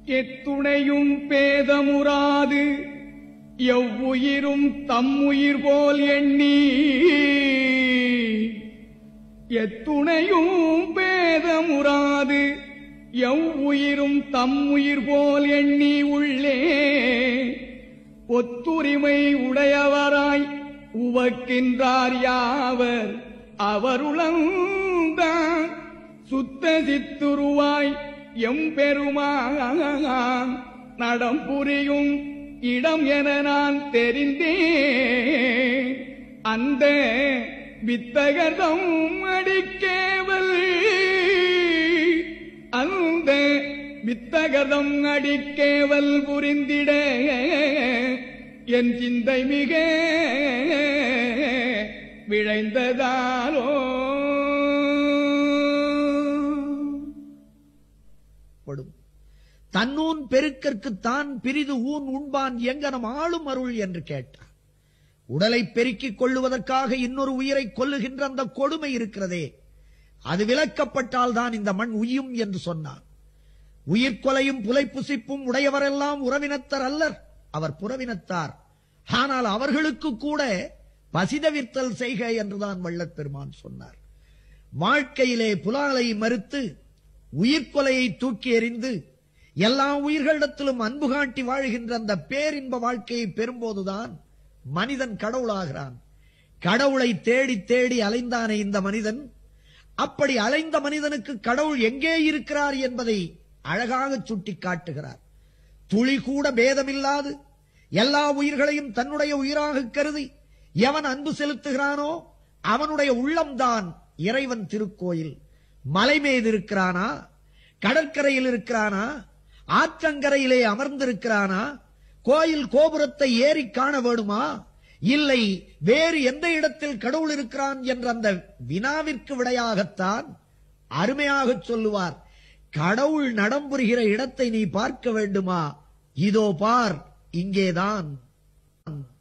எத்துணையும் பேதமுறாது எவ்வுயிரும் தம்முயிர் போல் எண்ணி எத்துணையும் பேதமுறாது எவ்வுயிரும் தம்முயிர் போல் எண்ணி உள்ளே ஒத்துரிமை உடையவராய் உவக்கின்றார் யாவர் அவருளந்தான் சுத்த சித்துருவாய் எம்பெருமான் நடம் புரியும் இடம் என நான் தெரிந்தேன் அந்த வித்தகதம் அடிக்கேவல் அந்த வித்தகதம் அடிக்கேவல் புரிந்திட என் சிந்தை மிக விழைந்ததாலோ படும் தன்னூன் பெருக்கற்கு தான் பிரிது ஊன் உண்பான் எங்கனம் ஆளும் அருள் என்று கேட்டார் உடலை பெருக்கிக் கொள்ளுவதற்காக இன்னொரு உயிரை கொல்லுகின்ற அந்த கொடுமை இருக்கிறதே அது விலக்கப்பட்டால் தான் இந்த மண் உய்யும் என்று சொன்னான் உயிர்கொலையும் புலைப்புசிப்பும் உடையவரெல்லாம் உறவினத்தர் அல்லர் அவர் புறவினத்தார் ஆனால் அவர்களுக்கு கூட பசிதவிர்த்தல் செய்க என்றுதான் வள்ளற் பெருமான் சொன்னார் வாழ்க்கையிலே புலாலை மறுத்து உயிர்கொலையை தூக்கி எறிந்து எல்லா உயிர்களிடத்திலும் அன்பு காட்டி வாழ்கின்ற அந்த பேரின்ப வாழ்க்கையை பெறும்போதுதான் மனிதன் கடவுளாகிறான் கடவுளை தேடி தேடி அலைந்தானே இந்த மனிதன் அப்படி அலைந்த மனிதனுக்கு கடவுள் எங்கே இருக்கிறார் என்பதை அழகாக சுட்டி காட்டுகிறார் துளி கூட பேதமில்லாது எல்லா உயிர்களையும் தன்னுடைய உயிராக கருதி எவன் அன்பு செலுத்துகிறானோ அவனுடைய உள்ளம்தான் இறைவன் திருக்கோயில் மலை மீது இருக்கிறானா கடற்கரையில் இருக்கிறானா ஆற்றங்கரையிலே அமர்ந்திருக்கிறானா கோயில் கோபுரத்தை ஏறி காண வேணுமா இல்லை வேறு எந்த இடத்தில் கடவுள் இருக்கிறான் என்ற அந்த வினாவிற்கு விடையாகத்தான் அருமையாக சொல்லுவார் கடவுள் நடம்புரிகிற இடத்தை நீ பார்க்க வேண்டுமா இதோ பார் இங்கேதான்